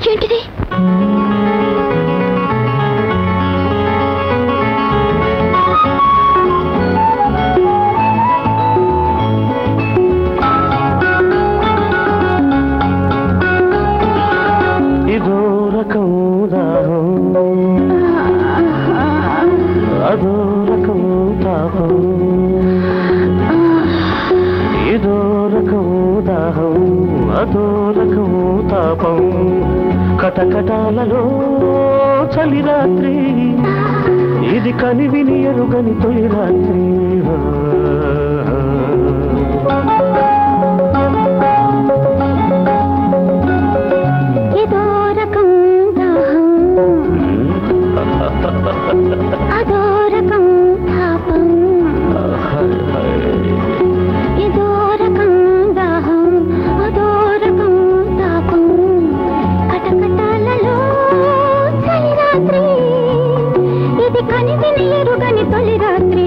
ఏంటిది ఇదో రకం దాహం అదో రకం తాపం ఇదో రకం దాహం అదో రకం తాపం కటకటాలలో చలి రాత్రి ఇది కనివిని ఎరుగని తొలి రాత్రి ఏదో రకం దాహం అదో రకం తాపం ఏదో రకం దాహం అదో రకం తాపం కటకటాలలో చలి రాత్రి ఇది కనివిని ఎరుగని తొలి రాత్రి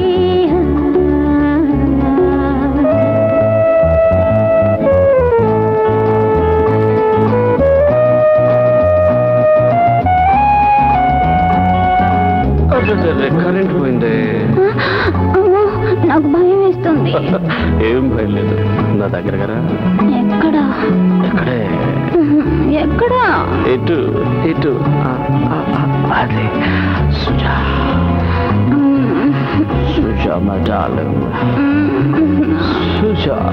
కరెంట్ పోయింది అమ్మో, నాకు భయం వేస్తుంది ఏం భయం లేదు నా దగ్గర కదా ఎక్కడా ఎక్కడే ఎక్కడా ఇటు ఇటు ఆ, ఆ, ఆ, అదే సుజా సుజా మా డార్లింగ్ సుజా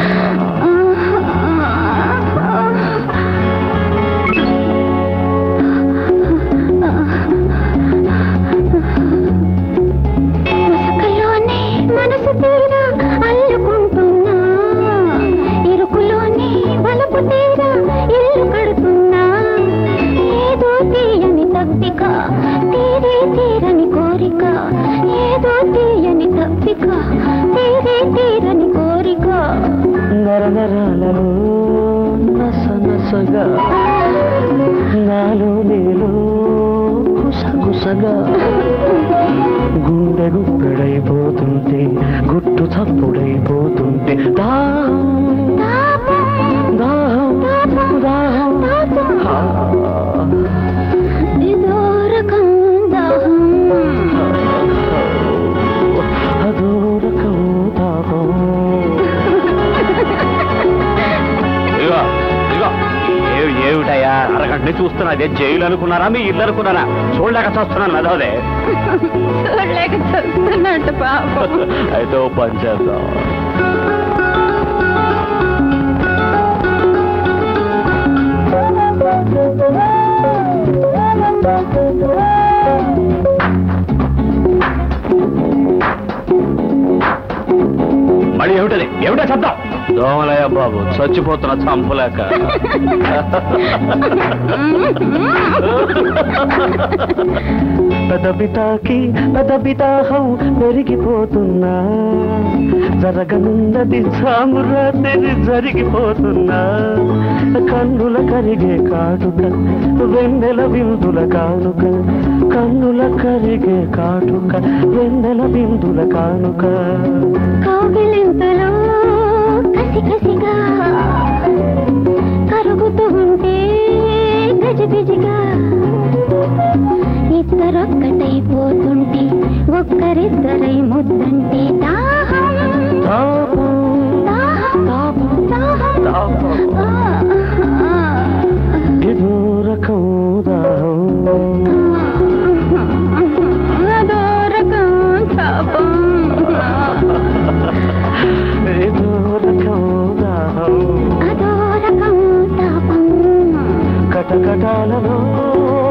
మసకలోనే మనసు తీరా అల్లుకుంటున్నా ఇరుకులోనే బలపు తీరా ఇల్లు కడుతున్నా ఏదో తీయని తప్పిక తీరే తీరని కోరిక ఏదో తీయని తప్పిక తీరే తీరని కోరిక నరనరాలలో నస నసగా నాలో నేలో గుసగుసగా గుండె గుప్పెడైపోతుంటే గుట్టు చప్పుడైపోతుంటే దాహం దాహం దాహం ఆ, ఇదో రకం దాహం అదో రకం తాపం ఇదిగో ఇదిగో ఏ- ఏమిటయ్యా అరగంట నుంచి చూస్తున్నా అదే జైలు అనుకున్నారా మీ ఇల్లు అనుకున్నారా చూడలేక చూస్తున్నాను అదోదే చూడలేక చూస్తున్నట్టు పాపం అయితే ఓ పని చేద్దాం మళ్ళీ ఏమిటది ఏమిటో శబ్దం దోమలయ్య బాబు చచ్చిపోతున్న చంపులేక పెదబితాకి పెదబితాహం పెరిగిపోతున్నా జరగనున్నది సామురాత్రి జరిగిపోతున్నా కన్నుల కరిగే కాటుక వెన్నెల బిందుల కానుక కన్నుల కరిగే కాటుక వెన్నెల బిందుల కానుక కౌగిలింతలో కసి కసిగా కరుగుతూ ఉంటే గజిబిజిగా ఇద్దరొక్కటైపోతుంటే ఒక్కరిద్దరై ముద్దంటే దాహం తాపం దాహం దాహం తాపం ఆ, ఆ. ఇదో రకం దాహం అదో రకం తాపం ఇదో రకం దాహం అదో రకం తాపం కటకటాలలో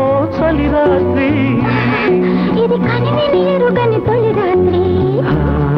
చలి రాత్రి ఇది కనివిని ఎరుగని తొలి రాత్రి ఆ,